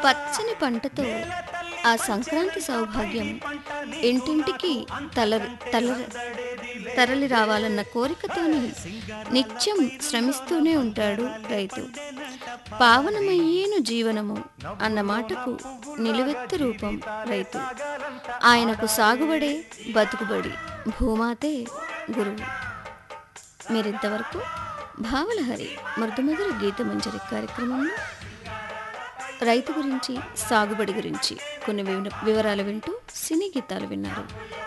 పచ్చని పంటతో ఆ సంక్రాంతి సౌభాగ్యం ఇంటింటికి తల తల తరలి రావాలన్న కోరికతోని నిత్యం శ్రమిస్తూనే ఉంటాడు రైతు పావనమయ్యేను జీవనము అన్న మాటకు నిలువెత్తు రూపం రైతు ఆయనకు సాగుబడే బతుకుబడి భూమాతే గురువు మీరింతవరకు భావలహరి మృదుమధుర గీతమంజరి కార్యక్రమంలో రైతు గురించి సాగుబడి గురించి కొన్ని వివ- వివరాలు వింటూ సినీ గీతాలు విన్నారు